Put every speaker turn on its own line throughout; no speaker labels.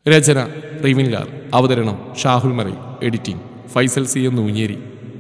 രചന റിവിൻ ലാൽ അവതരണം Shahul Marai editing Faisal C M Noonjeri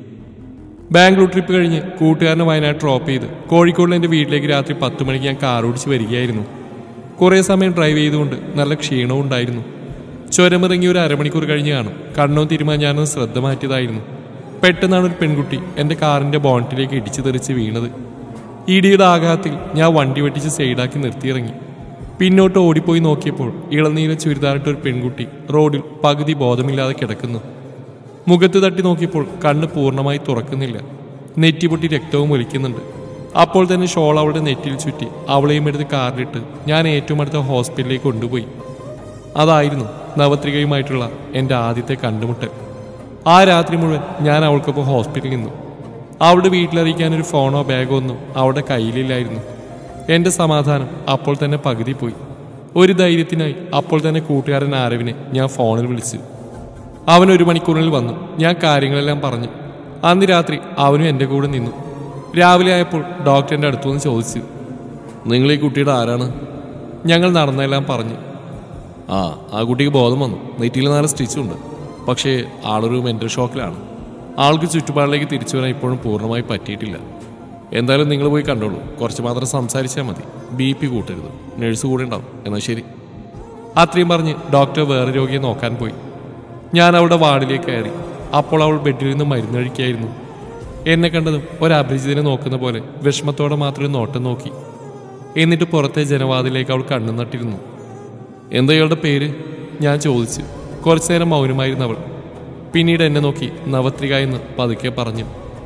Bangalore trip കഴിഞ്ഞ് കൂട്ടുകാരനെ വയനാട് ഡ്രോപ്പ് ചെയ്ത് കോഴിക്കോടിൽ എൻ്റെ വീട്ടിലേക്ക് രാത്രി പത്ത് മണിക്ക് ഞാൻ കാർ ഓടിച്ച് വരികയായിരുന്നു കുറേ സമയം ഡ്രൈവ് ചെയ്തുകൊണ്ട് നല്ല ക്ഷീണവും ഉണ്ടായിരുന്നു ചുരമിറങ്ങി ഒരു അരമണിക്കൂർ കഴിഞ്ഞ് കാണും കണ്ണോ തിരുമാൻ ഞാനൊന്ന് ശ്രദ്ധ മാറ്റിയതായിരുന്നു പെട്ടെന്നാണ് ഒരു പെൺകുട്ടി എൻ്റെ കാറിൻ്റെ ബോണ്ടിലേക്ക് ഇടിച്ചു തെറിച്ച് വീണത് ഇടിയുടെ ആഘാതത്തിൽ ഞാൻ വണ്ടി വെട്ടിച്ച് സൈഡാക്കി നിർത്തിയിറങ്ങി പിന്നോട്ട് ഓടിപ്പോയി നോക്കിയപ്പോൾ ഇളനീല ചുരിദാറിട്ട ഒരു പെൺകുട്ടി റോഡിൽ പകുതി ബോധമില്ലാതെ കിടക്കുന്നു മുഖത്ത് തട്ടി നോക്കിയപ്പോൾ കണ്ണ് പൂർണ്ണമായി തുറക്കുന്നില്ല നെറ്റി പൊട്ടി രക്തവും ഒലിക്കുന്നുണ്ട് അപ്പോൾ തന്നെ ഷോൾ അവളുടെ നെറ്റിയിൽ ചുറ്റി അവളെയും എടുത്ത് കാറിലിട്ട് ഞാൻ ഏറ്റവും അടുത്ത ഹോസ്പിറ്റലിലേക്ക് കൊണ്ടുപോയി അതായിരുന്നു നവത്രികയുമായിട്ടുള്ള എൻ്റെ ആദ്യത്തെ കണ്ടുമുട്ടൽ ആ രാത്രി മുഴുവൻ ഞാൻ അവൾക്കൊപ്പം ഹോസ്പിറ്റലിൽ നിന്നു അവളുടെ വീട്ടിലറിയിക്കാൻ ഒരു ഫോണോ ബാഗോ ഒന്നും അവളുടെ കയ്യിലില്ലായിരുന്നു എൻ്റെ സമാധാനം അപ്പോൾ തന്നെ പകുതി പോയി ഒരു ധൈര്യത്തിനായി അപ്പോൾ തന്നെ കൂട്ടുകാരൻ ആരവിനെ ഞാൻ ഫോണിൽ വിളിച്ചു അവൻ ഒരു മണിക്കൂറിൽ വന്നു ഞാൻ കാര്യങ്ങളെല്ലാം പറഞ്ഞു അന്ന് രാത്രി അവനും എൻ്റെ കൂടെ നിന്നു രാവിലെ ആയപ്പോൾ ഡോക്ടറിൻ്റെ അടുത്തു വന്ന് ചോദിച്ചു നിങ്ങൾ ഈ കുട്ടിയുടെ ആരാണ് ഞങ്ങൾ നടന്നെല്ലാം പറഞ്ഞു ആ ആ കുട്ടിക്ക് ബോധം വന്നു നെറ്റിയിൽ നാല് സ്റ്റിച്ചുണ്ട് പക്ഷേ ആളൊരു മെൻ്റൽ ഷോക്കിലാണ് ആൾക്ക് ചുറ്റുപാടിലേക്ക് തിരിച്ചു വരാൻ ഇപ്പോഴും പൂർണ്ണമായി പറ്റിയിട്ടില്ല എന്തായാലും നിങ്ങൾ പോയി കണ്ടോളൂ കുറച്ച് മാത്രം സംസാരിച്ചാൽ മതി ബി പി കൂട്ടരുത് നഴ്സ് കൂടെ ഉണ്ടാവും എന്നാൽ ശരി അത്രയും പറഞ്ഞ് ഡോക്ടർ വേറെ രോഗിയെ നോക്കാൻ പോയി ഞാൻ അവളുടെ വാർഡിലേക്ക് കയറി അപ്പോൾ അവൾ ബെഡിൽ നിന്ന് മരുന്ന് കഴിക്കായിരുന്നു എന്നെ കണ്ടതും ഒരു അപരിചിതനെ നോക്കുന്ന പോലെ വിഷമത്തോടെ മാത്രം ഒരു നോട്ടം നോക്കി എന്നിട്ട് പുറത്തെ ജനവാതിലേക്ക് അവൾ കണ്ണു നട്ടിരുന്നു എന്താ ഇയാളുടെ പേര് ഞാൻ ചോദിച്ചു കുറച്ചു നേരം മൗനമായിരുന്നു അവൾ പിന്നീട് എന്നെ നോക്കി നവത്രിക എന്ന് പതുക്കെ പറഞ്ഞു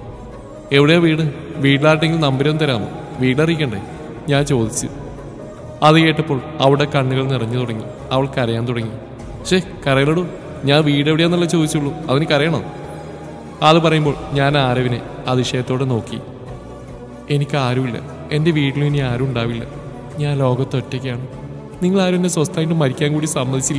എവിടെയാ വീട് വീട്ടിലാർട്ടെങ്കിലും നമ്പരൊന്നും തരാമോ വീടറിയിക്കണ്ടേ ഞാൻ ചോദിച്ചു അത് കേട്ടപ്പോൾ അവിടെ കണ്ണുകൾ നിറഞ്ഞു തുടങ്ങി അവൾ കരയാൻ തുടങ്ങി ഷേ കരയിലടൂ ഞാൻ വീട് എവിടെയാന്നുള്ള ചോദിച്ചുള്ളൂ അതിന് കരയണോ അത് പറയുമ്പോൾ ഞാൻ ആരവിനെ അതിശയത്തോടെ നോക്കി എനിക്ക് ആരുമില്ല എൻ്റെ വീട്ടിലും ഇനി ആരും ഉണ്ടാവില്ല ഞാൻ ലോകത്ത് ഒറ്റയ്ക്കാണ് നിങ്ങൾ ആരും എന്നെ സ്വസ്ഥമായിട്ട് മരിക്കാൻ കൂടി സമ്മതിച്ചില്ല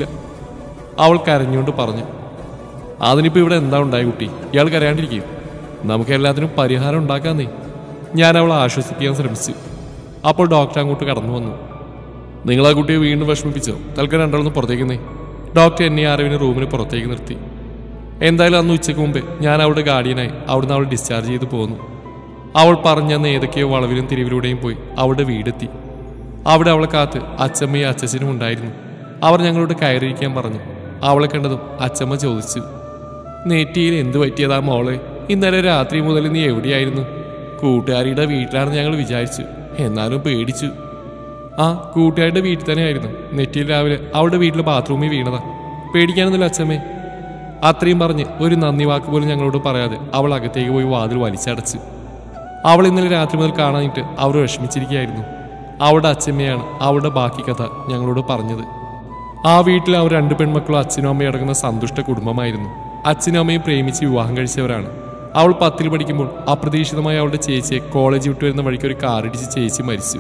അവൾ കരഞ്ഞുകൊണ്ട് പറഞ്ഞു അതിനിപ്പോൾ ഇവിടെ എന്താ ഉണ്ടായി കുട്ടി ഇയാൾ കരയാണ്ടിരിക്കും നമുക്ക് എല്ലാത്തിനും പരിഹാരം ഉണ്ടാക്കാന്നേ ഞാൻ അവളെ ആശ്വസിപ്പിക്കാൻ ശ്രമിച്ചു അപ്പോൾ ഡോക്ടർ അങ്ങോട്ട് കടന്നു വന്നു നിങ്ങൾ ആ കുട്ടിയെ വീണ്ടും വിഷമിപ്പിച്ചോ തൽക്കാലം രണ്ടാളൊന്ന് പുറത്തേക്കുന്നേ ഡോക്ടർ എന്നെ അറിവിന് റൂമിന് പുറത്തേക്ക് നിർത്തി എന്തായാലും അന്ന് ഉച്ചയ്ക്ക് മുമ്പേ ഞാൻ അവളുടെ ഗാർഡിയനായി അവിടുന്ന് അവൾ ഡിസ്ചാർജ് ചെയ്ത് പോന്നു അവൾ പറഞ്ഞന്ന് ഏതൊക്കെയോ വളവിലും തിരിവിലൂടെയും പോയി അവളുടെ വീടെത്തി അവിടെ അവളെ കാത്ത് അച്ചമ്മയും അച്ചച്ചനും ഉണ്ടായിരുന്നു അവർ ഞങ്ങളോട് കയറിയിരിക്കാൻ പറഞ്ഞു അവളെ കണ്ടതും അച്ചമ്മ ചോദിച്ചു നെറ്റിയിൽ എന്ത് പറ്റിയതാ മോളെ ഇന്നലെ രാത്രി മുതൽ നീ എവിടെയായിരുന്നു കൂട്ടുകാരിയുടെ വീട്ടിലാണെന്ന് ഞങ്ങൾ വിചാരിച്ചു എന്നാലും പേടിച്ചു ആ കൂട്ടുകാരുടെ വീട്ടിൽ തന്നെയായിരുന്നു നെറ്റിയിൽ രാവിലെ അവളുടെ വീട്ടിലെ ബാത്റൂമിൽ വീണതാ പേടിക്കാനൊന്നുമില്ല അച്ഛമ്മേ അത്രയും പറഞ്ഞ് ഒരു നന്ദി വാക്ക് പോലും ഞങ്ങളോട് പറയാതെ അവൾ അകത്തേക്ക് പോയി വാതിൽ വലിച്ചടച്ചു അവൾ ഇന്നലെ രാത്രി മുതൽ കാണാനിട്ട് അവർ വിഷമിച്ചിരിക്കുകയായിരുന്നു അവളുടെ അച്ഛമ്മയാണ് അവളുടെ ബാക്കി കഥ ഞങ്ങളോട് പറഞ്ഞത് ആ വീട്ടിൽ അവർ രണ്ട് പെൺമക്കളും അച്ഛനും അമ്മയും അടങ്ങുന്ന സന്തുഷ്ട കുടുംബമായിരുന്നു അച്ഛനും അമ്മയും പ്രേമിച്ച് വിവാഹം കഴിച്ചവരാണ് അവൾ പത്തിൽ പഠിക്കുമ്പോൾ അപ്രതീക്ഷിതമായി അവളുടെ ചേച്ചിയെ കോളേജ് വിട്ടു വരുന്ന വഴിക്ക് ഒരു കാറിടിച്ച് ചേച്ചി മരിച്ചു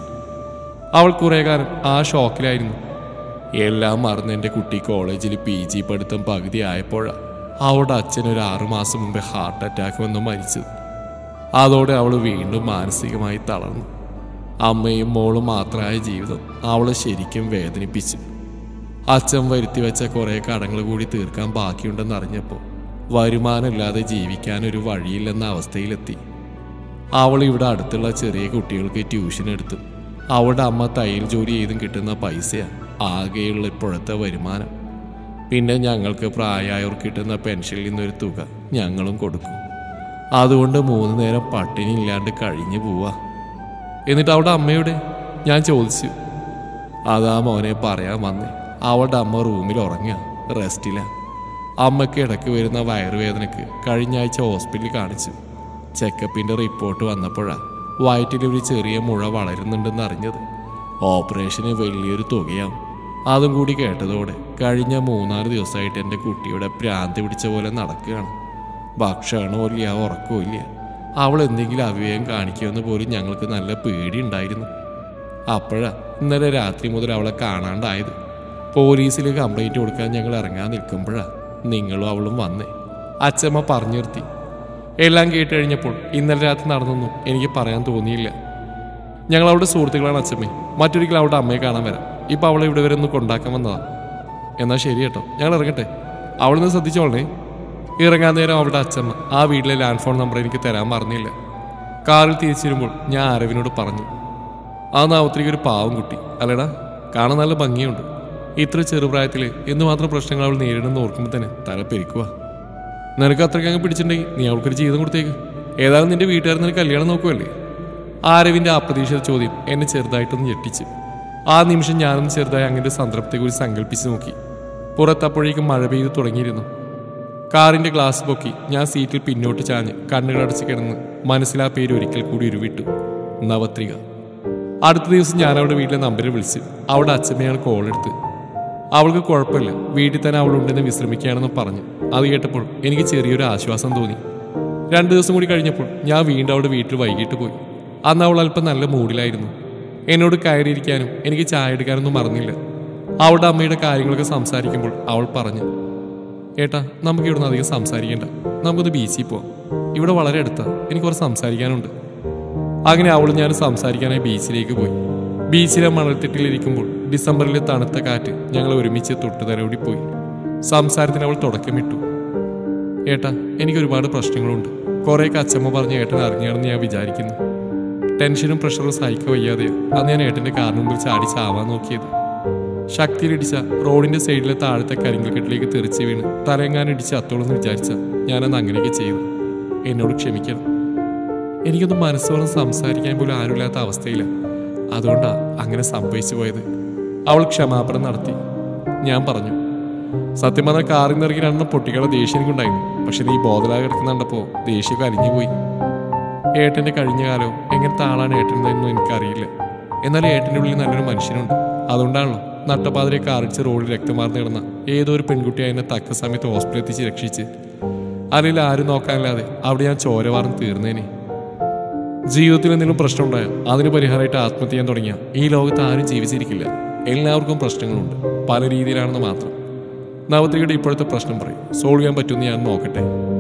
അവൾ കുറേ കാലം ആ ഷോക്കിലായിരുന്നു എല്ലാം മറന്ന് എൻ്റെ കുട്ടി കോളേജിൽ പി ജി പഠിത്തം പകുതി ആയപ്പോഴാണ് അവളുടെ അച്ഛൻ ഒരു ആറുമാസം മുമ്പേ ഹാർട്ട് അറ്റാക്ക് വന്ന് മരിച്ചത് അതോടെ അവൾ വീണ്ടും മാനസികമായി തളർന്നു അമ്മയും മോളും മാത്രമായ ജീവിതം അവളെ ശരിക്കും വേദനിപ്പിച്ചു അച്ഛൻ വരുത്തി വെച്ച കുറേ കടങ്ങൾ കൂടി തീർക്കാൻ ബാക്കിയുണ്ടെന്ന് അറിഞ്ഞപ്പോൾ വരുമാനമില്ലാതെ ജീവിക്കാൻ ഒരു വഴിയില്ലെന്ന അവസ്ഥയിലെത്തി അവൾ ഇവിടെ അടുത്തുള്ള ചെറിയ കുട്ടികൾക്ക് ട്യൂഷൻ എടുത്തു അവളുടെ അമ്മ തയ്യൽ ജോലി ചെയ്തും കിട്ടുന്ന പൈസയാണ് ആകെയുള്ള ഇപ്പോഴത്തെ വരുമാനം പിന്നെ ഞങ്ങൾക്ക് പ്രായമായവർക്ക് കിട്ടുന്ന പെൻഷനിൽ നിന്നൊരു തുക ഞങ്ങളും കൊടുക്കും അതുകൊണ്ട് മൂന്ന് നേരം പട്ടിണി ഇല്ലാണ്ട് കഴിഞ്ഞു പോവാ എന്നിട്ട് അവളുടെ അമ്മയുടെ ഞാൻ ചോദിച്ചു അതാ മോനെ പറയാൻ വന്നേ അവളുടെ അമ്മ റൂമിൽ ഉറങ്ങുക റെസ്റ്റില്ല അമ്മയ്ക്ക് ഇടയ്ക്ക് വരുന്ന വയറുവേദനയ്ക്ക് കഴിഞ്ഞ ആഴ്ച ഹോസ്പിറ്റലിൽ കാണിച്ചു ചെക്കപ്പിൻ്റെ റിപ്പോർട്ട് വന്നപ്പോഴാണ് വയറ്റിൽ ഒരു ചെറിയ മുഴ വളരുന്നുണ്ടെന്ന് അറിഞ്ഞത് ഓപ്പറേഷന് വലിയൊരു തുകയാവും അതും കൂടി കേട്ടതോടെ കഴിഞ്ഞ മൂന്നാല് ദിവസമായിട്ട് എൻ്റെ കുട്ടിയുടെ ഭ്രാന്തി പിടിച്ച പോലെ നടക്കുകയാണ് ഭക്ഷണവും ഇല്ല ഉറക്കവും ഇല്ല അവൾ എന്തെങ്കിലും അവിവേകം കാണിക്കുമെന്ന് പോലും ഞങ്ങൾക്ക് നല്ല പേടിയുണ്ടായിരുന്നു അപ്പോഴാ ഇന്നലെ രാത്രി മുതൽ അവളെ കാണാണ്ടായത് പോലീസിൽ കംപ്ലൈൻറ്റ് കൊടുക്കാൻ ഞങ്ങൾ ഇറങ്ങാൻ നിൽക്കുമ്പോഴാ നിങ്ങളും അവളും വന്നേ അച്ഛമ്മ പറഞ്ഞു നിർത്തി എല്ലാം കേട്ട് കഴിഞ്ഞപ്പോൾ ഇന്നലെ രാത്രി നടന്നൊന്നും എനിക്ക് പറയാൻ തോന്നിയില്ല ഞങ്ങൾ അവളുടെ സുഹൃത്തുക്കളാണ് അച്ഛമ്മേ മറ്റൊരിക്കൽ അവളുടെ അമ്മയെ കാണാൻ വരാം ഇപ്പം അവളെ ഇവിടെ വരെ ഒന്ന് കൊണ്ടാക്കാൻ വന്നതാ എന്നാൽ ശരി കേട്ടോ ഞങ്ങൾ ഇറങ്ങട്ടെ അവിടെ നിന്ന് ശ്രദ്ധിച്ചോളണേ ഇറങ്ങാൻ നേരം അവളുടെ അച്ഛമ്മ ആ വീട്ടിലെ ലാൻഡ് ഫോൺ നമ്പർ എനിക്ക് തരാൻ പറഞ്ഞില്ല കാറിൽ തിരിച്ചു വരുമ്പോൾ ഞാൻ അരവിനോട് പറഞ്ഞു ആ നാവത്രിക്ക് ഒരു പാവം കുട്ടി അല്ലടാ കാണാൻ നല്ല ഭംഗിയുണ്ട് ഇത്ര ചെറുപ്രായത്തിൽ എന്തുമാത്രം പ്രശ്നങ്ങൾ അവൾ നേരിടുന്ന ഓർക്കുമ്പോൾ തന്നെ തല പെരുക്കുക നിനക്ക് അത്രയ്ക്ക് അങ്ങ് പിടിച്ചിട്ടുണ്ടെങ്കിൽ നീ അവൾക്കൊരു ജീവിതം കൊടുത്തേക്ക് ഏതായാലും നിന്റെ വീട്ടുകാർ നിനക്ക് കല്യാണം നോക്കുമല്ലേ ആരവിന്റെ അപ്രതീക്ഷിത ചോദ്യം എന്നെ ചെറുതായിട്ടൊന്ന് ഞെട്ടിച്ചു ആ നിമിഷം ഞാനൊന്ന് ചെറുതായി അങ്ങനെ സംതൃപ്തിയെക്കുറിച്ച് സങ്കല്പിച്ച് നോക്കി പുറത്തപ്പോഴേക്കും മഴ പെയ്തു തുടങ്ങിയിരുന്നു കാറിന്റെ ഗ്ലാസ് പൊക്കി ഞാൻ സീറ്റിൽ പിന്നോട്ട് ചാഞ്ഞ് കണ്ണുകളടച്ച് കിടന്ന് മനസ്സിലാ പേര് ഒരിക്കൽ കൂടി ഉരുവിട്ടു നവത്രിക അടുത്ത ദിവസം ഞാൻ അവളുടെ വീട്ടിലെ നമ്പറിൽ വിളിച്ചു അവളുടെ അച്ഛമ്മയാണ് കോൾ എടുത്ത് അവൾക്ക് കുഴപ്പമില്ല വീട്ടിൽ തന്നെ അവളുണ്ടെന്ന് വിശ്രമിക്കുകയാണെന്ന് പറഞ്ഞു അത് കേട്ടപ്പോൾ എനിക്ക് ചെറിയൊരു ആശ്വാസം തോന്നി രണ്ടു ദിവസം കൂടി കഴിഞ്ഞപ്പോൾ ഞാൻ വീണ്ടും അവളുടെ വീട്ടിൽ വൈകിട്ട് പോയി അന്ന് അവൾ അല്പം നല്ല മൂഡിലായിരുന്നു എന്നോട് കയറിയിരിക്കാനും എനിക്ക് ചായ എടുക്കാനൊന്നും മറന്നില്ല അവളുടെ അമ്മയുടെ കാര്യങ്ങളൊക്കെ സംസാരിക്കുമ്പോൾ അവൾ പറഞ്ഞു ഏട്ടാ നമുക്ക് ഇവിടുന്ന് അധികം സംസാരിക്കേണ്ട നമുക്കൊന്ന് ബീച്ചിൽ പോവാം ഇവിടെ വളരെ അടുത്താ എനിക്ക് കുറച്ച് സംസാരിക്കാനുണ്ട് അങ്ങനെ അവൾ ഞാൻ സംസാരിക്കാനായി ബീച്ചിലേക്ക് പോയി ബീച്ചിലെ മണൽത്തിട്ടിലിരിക്കുമ്പോൾ ഡിസംബറിലെ തണുത്ത കാറ്റ് ഞങ്ങൾ ഒരുമിച്ച് തൊട്ടുതലോടി പോയി സംസാരത്തിന് അവൾ തുടക്കമിട്ടു ഏട്ടാ എനിക്ക് ഒരുപാട് പ്രശ്നങ്ങളുണ്ട് കുറേയൊക്കെ അച്ഛമ്മ പറഞ്ഞ ഏട്ടൻ അറിഞ്ഞാണെന്ന് ഞാൻ വിചാരിക്കുന്നു ടെൻഷനും പ്രഷറും സഹിക്ക വയ്യാതെയാ അന്ന് ഞാൻ ഏട്ടന്റെ കാറിന് മുമ്പിൽ ചാടി ചാവാൻ നോക്കിയത് ശക്തിയിലിടിച്ച റോഡിന്റെ സൈഡിലെ താഴത്തെ കരിങ്കൽ കെട്ടിലേക്ക് തെറിച്ച് വീണ് തലയെങ്ങാനും ഇടിച്ച് അത്തോളെന്ന് വിചാരിച്ച ഞാനന്ന് അങ്ങനെയൊക്കെ ചെയ്തു എന്നോട് ക്ഷമിക്കണം എനിക്കൊന്നും മനസ്സോളം സംസാരിക്കാൻ പോലും ആരുമില്ലാത്ത അവസ്ഥയില്ല അതുകൊണ്ടാ അങ്ങനെ സംഭവിച്ചു പോയത് അവൾ ക്ഷമാപണം നടത്തി ഞാൻ പറഞ്ഞു സത്യം പറഞ്ഞാൽ കാറിൽ നിന്ന് ഇറങ്ങി രണ്ടെണ്ണം പൊട്ടികളെ ദേഷ്യം എനിക്കുണ്ടായിരുന്നു പക്ഷെ നീ ബോധലായി കിടക്കുന്ന കണ്ടപ്പോ ദേഷ്യമൊക്കെ അലിഞ്ഞു പോയി ഏട്ടന്റെ കഴിഞ്ഞ കാലവും എങ്ങനത്തെ ആളാണ് ഏട്ടനെന്നൊന്നും എനിക്കറിയില്ല എന്നാൽ ഏട്ടന്റെ ഉള്ളിൽ നല്ലൊരു മനുഷ്യനുണ്ട് അതുകൊണ്ടാണല്ലോ നട്ടപ്പാതിരെ കാറിച്ച് റോഡിൽ രക്തമാർന്ന് കിടന്ന ഏതോ ഒരു പെൺകുട്ടി അതിനെ തക്ക സമയത്ത് ഹോസ്പിറ്റലിൽ എത്തിച്ച് രക്ഷിച്ച് അല്ലെങ്കിൽ ആരും നോക്കാനില്ലാതെ അവിടെ ഞാൻ ചോര വാർന്ന് തീർന്നേനെ ജീവിതത്തിൽ എന്തെങ്കിലും പ്രശ്നമുണ്ടായാൽ അതിന് പരിഹാരമായിട്ട് ആത്മഹത്യ ചെയ്യാൻ തുടങ്ങിയ ഈ ലോകത്ത് ആരും ജീവിച്ചിരിക്കില്ല എല്ലാവർക്കും പ്രശ്നങ്ങളുണ്ട് പല രീതിയിലാണെന്ന് മാത്രം നവത്രികയുടെ ഇപ്പോഴത്തെ പ്രശ്നം പറയും സോൾവ് ചെയ്യാൻ പറ്റുമെന്ന് ഞാൻ നോക്കട്ടെ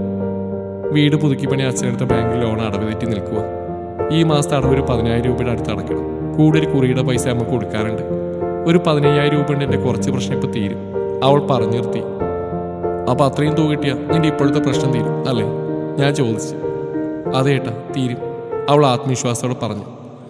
വീട് പുതുക്കി പണി അച്ഛനെടുത്ത ബാങ്കിൽ ലോൺ അടവ് തെറ്റി നിൽക്കുക ഈ മാസത്തെ അടവ് ഒരു പതിനായിരം രൂപയുടെ അടുത്ത് അടയ്ക്കണം കൂടെ ഒരു കുറിയുടെ പൈസ നമുക്ക് കൊടുക്കാറുണ്ട് ഒരു പതിനയ്യായിരം രൂപ കൊണ്ട് എൻ്റെ കുറച്ച് പ്രശ്നം ഇപ്പം തീരും അവൾ പറഞ്ഞു നിർത്തി അപ്പൊ അത്രയും തുക കിട്ടിയ നിന്റെ ഇപ്പോഴത്തെ പ്രശ്നം തീരും അല്ലേ ഞാൻ ചോദിച്ചു അതെ ഏട്ടാ തീരും അവൾ ആത്മവിശ്വാസത്തോടെ പറഞ്ഞു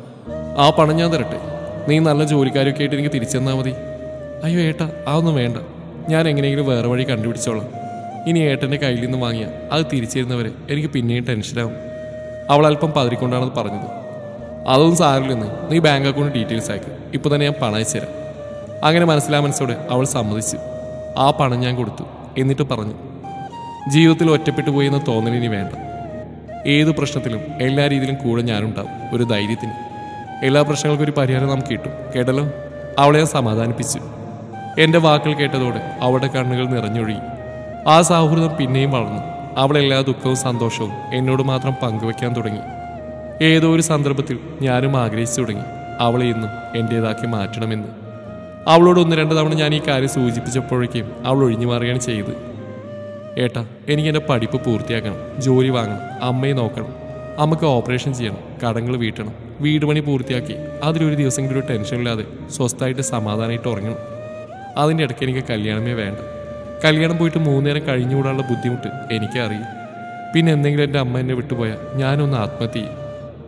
ആ പണം ഞാൻ തരട്ടെ നീ നല്ല ജോലിക്കാരൊക്കെ ആയിട്ട് എനിക്ക് തിരിച്ചു തന്നാൽ മതി അയ്യോ ഏട്ടാ അതൊന്നും വേണ്ട ഞാൻ എങ്ങനെയെങ്കിലും വേറെ വഴി കണ്ടുപിടിച്ചോളാം ഇനി ഏട്ടൻ്റെ കയ്യിൽ നിന്ന് വാങ്ങിയ അത് തിരിച്ചു തരുന്നവരെ എനിക്ക് പിന്നെയും ടെൻഷനാവും അവൾ അല്പം പതിരിക്കൊണ്ടാണത് പറഞ്ഞത് അതൊന്നും സാരില്ലെന്ന് നീ ബാങ്ക് അക്കൗണ്ട് ഡീറ്റെയിൽസ് അയക്ക് ഇപ്പോൾ തന്നെ ഞാൻ പണം അയച്ചു തരാം അങ്ങനെ മനസ്സിലാ മനസ്സോടെ അവൾ സമ്മതിച്ചു ആ പണം ഞാൻ കൊടുത്തു എന്നിട്ട് പറഞ്ഞു ജീവിതത്തിൽ ഒറ്റപ്പെട്ടു പോയി എന്ന തോന്നൽ ഇനി വേണ്ട ഏത് പ്രശ്നത്തിലും എല്ലാ രീതിയിലും കൂടെ ഞാനുണ്ടാവും ഒരു ധൈര്യത്തിന് എല്ലാ പ്രശ്നങ്ങൾക്കും ഒരു പരിഹാരം നമുക്ക് കിട്ടും കേട്ടല്ലോ അവളെ ഞാൻ സമാധാനിപ്പിച്ചു എൻ്റെ വാക്കുകൾ കേട്ടതോടെ അവളുടെ കണ്ണുകൾ നിറഞ്ഞൊഴുകി ആ സൗഹൃദം പിന്നെയും വളർന്നു അവൾ എല്ലാ ദുഃഖവും സന്തോഷവും എന്നോട് മാത്രം പങ്കുവെക്കാൻ തുടങ്ങി ഏതോ ഒരു സന്ദർഭത്തിൽ ഞാനും ആഗ്രഹിച്ചു തുടങ്ങി അവളെ ഇന്നും എൻ്റേതാക്കി മാറ്റണമെന്ന് അവളോട് ഒന്ന് രണ്ട് തവണ ഞാൻ ഈ കാര്യം സൂചിപ്പിച്ചപ്പോഴേക്കും അവൾ ഒഴിഞ്ഞു മാറുകയാണ് ചെയ്തത് ഏട്ടാ എനിക്ക് എൻ്റെ പഠിപ്പ് പൂർത്തിയാക്കണം ജോലി വാങ്ങണം അമ്മയെ നോക്കണം അമ്മക്ക് ഓപ്പറേഷൻ ചെയ്യണം കടങ്ങൾ വീട്ടണം വീട് പണി പൂർത്തിയാക്കി അതിലൊരു ദിവസമെങ്കിലും ഒരു ടെൻഷനില്ലാതെ സ്വസ്ഥമായിട്ട് സമാധാനമായിട്ട് ഉറങ്ങണം അതിൻ്റെ ഇടയ്ക്ക് എനിക്ക് കല്യാണമേ വേണ്ട കല്യാണം പോയിട്ട് മൂന്നേരം കഴിഞ്ഞുകൂടാനുള്ള ബുദ്ധിമുട്ട് എനിക്കറിയും പിന്നെ എന്തെങ്കിലും എൻ്റെ അമ്മ എന്നെ വിട്ടുപോയാൽ ഞാനൊന്ന് ആത്മഹത്യ ചെയ്യും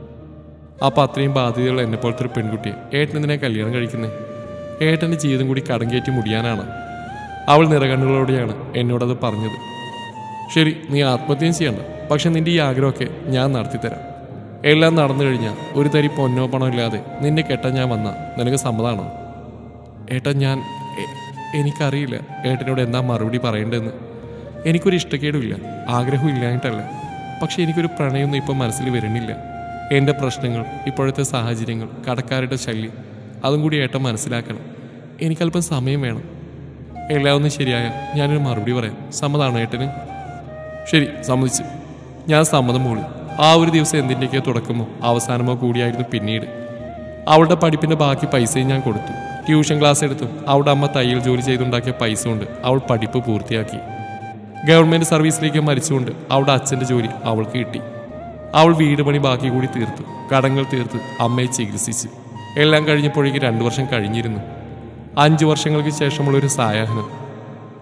അപ്പം അത്രയും ബാധ്യതയുള്ള എന്നെ പോലത്തെ ഒരു പെൺകുട്ടിയെ ഏട്ടൻ എന്തിനാ കല്യാണം കഴിക്കുന്നത് ഏട്ടൻ്റെ ജീവിതം കൂടി കടം കയറ്റി മുടിയാനാണ് അവൾ നിറകണ്ണുകളോടെയാണ് എന്നോടത് പറഞ്ഞത് ശരി നീ ആത്മഹത്യം ചെയ്യണ്ട പക്ഷെ നിന്റെ ഈ ആഗ്രഹമൊക്കെ ഞാൻ നടത്തിത്തരാം എല്ലാം നടന്നു കഴിഞ്ഞാൽ ഒരു തരി പൊന്നോ പണോ ഇല്ലാതെ നിന്നെ കെട്ടാൻ ഞാൻ വന്ന നിനക്ക് സമ്മതമാണോ ഏട്ടാ ഞാൻ എ- എനിക്കറിയില്ല ഏട്ടനോട് എന്താ മറുപടി പറയേണ്ടതെന്ന് എനിക്കൊരു ഇഷ്ടക്കേടുമില്ല ആഗ്രഹവും ഇല്ലായിട്ടല്ല പക്ഷെ എനിക്കൊരു പ്രണയമൊന്നും ഇപ്പം മനസ്സിൽ വരുന്നില്ല എൻ്റെ പ്രശ്നങ്ങൾ ഇപ്പോഴത്തെ സാഹചര്യങ്ങൾ കടക്കാരുടെ ശല്യം അതും കൂടി ഏട്ടൻ മനസ്സിലാക്കണം എനിക്കല്പം സമയം വേണം എല്ലാം ഒന്നും ശരിയായാൽ ഞാനൊരു മറുപടി പറയാം സമ്മതമാണോ ഏട്ടന് ശരി സമ്മതിച്ചു ഞാൻ സമ്മതം മൂളി ആ ഒരു ദിവസം എന്തിൻ്റെയൊക്കെയോ തുടക്കമോ അവസാനമോ കൂടിയായിരുന്നു പിന്നീട് അവളുടെ പഠിപ്പിന്റെ ബാക്കി പൈസയും ഞാൻ കൊടുത്തു ട്യൂഷൻ ക്ലാസ് എടുത്തും അവളുടെ അമ്മ തയ്യൽ ജോലി ചെയ്തുണ്ടാക്കിയ പൈസ കൊണ്ട് അവൾ പഠിപ്പ് പൂർത്തിയാക്കി ഗവൺമെന്റ് സർവീസിലേക്ക് മരിച്ചുകൊണ്ട് അവളുടെ അച്ഛന്റെ ജോലി അവൾക്ക് കിട്ടി അവൾ വീട് പണി ബാക്കി കൂടി തീർത്തു കടങ്ങൾ തീർത്ത് അമ്മയെ ചികിത്സിച്ചു എല്ലാം കഴിഞ്ഞപ്പോഴേക്ക് രണ്ടു വർഷം കഴിഞ്ഞിരുന്നു അഞ്ചു വർഷങ്ങൾക്ക് ശേഷമുള്ള ഒരു സായാഹ്നം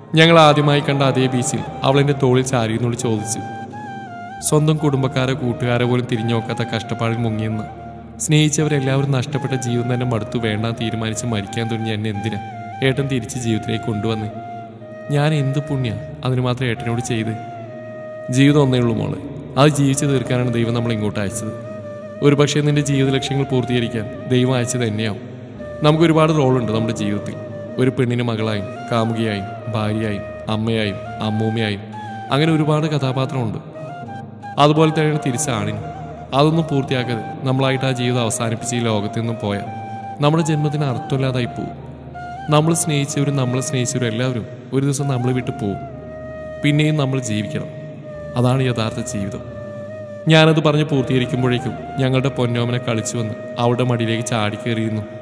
ഞങ്ങൾ ആദ്യമായി കണ്ട അതേ ബീച്ചിൽ അവൾ എൻ്റെ തോളിൽ ചാരിയെന്നോട് ചോദിച്ചു സ്വന്തം കുടുംബക്കാരെ കൂട്ടുകാരെ പോലും തിരിഞ്ഞു നോക്കാത്ത കഷ്ടപ്പാടിൽ മുങ്ങിയെന്ന് സ്നേഹിച്ചവരെല്ലാവരും നഷ്ടപ്പെട്ട ജീവിതം തന്നെ മടുത്തു വേണ്ടാൻ തീരുമാനിച്ച് മരിക്കാൻ തുടങ്ങിയ എന്നെ എന്തിനാ ഏട്ടൻ തിരിച്ച് ജീവിതത്തിലേക്ക് കൊണ്ടുവന്ന് ഞാൻ എന്ത് പുണ്യ അതിന് മാത്രം ഏട്ടനോട് ചെയ്ത് ജീവിതം ഒന്നേ ഉള്ളൂ മോള് അത് ജീവിച്ചു തീർക്കാനാണ് ദൈവം നമ്മൾ ഇങ്ങോട്ട് അയച്ചത് ഒരു പക്ഷേ നിന്റെ ജീവിത ലക്ഷ്യങ്ങൾ പൂർത്തീകരിക്കാൻ ദൈവം അയച്ചത് തന്നെയാവും നമുക്ക് ഒരുപാട് റോളുണ്ട് നമ്മുടെ ജീവിതത്തിൽ ഒരു പെണ്ണിന് മകളായും കാമുകിയായും ഭാര്യയായും അമ്മയായും അമ്മൂമ്മയായും അങ്ങനെ ഒരുപാട് കഥാപാത്രമുണ്ട് അതുപോലെ തന്നെയാണ് തിരിച്ചാണിനും അതൊന്നും പൂർത്തിയാക്കാതെ നമ്മളായിട്ട് ആ ജീവിതം അവസാനിപ്പിച്ച് ഈ ലോകത്തിൽ നിന്നും പോയാൽ നമ്മുടെ ജന്മത്തിന് അർത്ഥമില്ലാതായി പോവും നമ്മൾ സ്നേഹിച്ചവരും നമ്മളെ സ്നേഹിച്ചവരും എല്ലാവരും ഒരു ദിവസം നമ്മളെ വിട്ട് പോവും പിന്നെയും നമ്മൾ ജീവിക്കണം അതാണ് യഥാർത്ഥ ജീവിതം ഞാനത് പറഞ്ഞ് പൂർത്തീകരിക്കുമ്പോഴേക്കും ഞങ്ങളുടെ പൊന്നോമനെ കളിച്ചു വന്ന് അവളുടെ മടിയിലേക്ക് ചാടിക്കേറിയിരുന്നു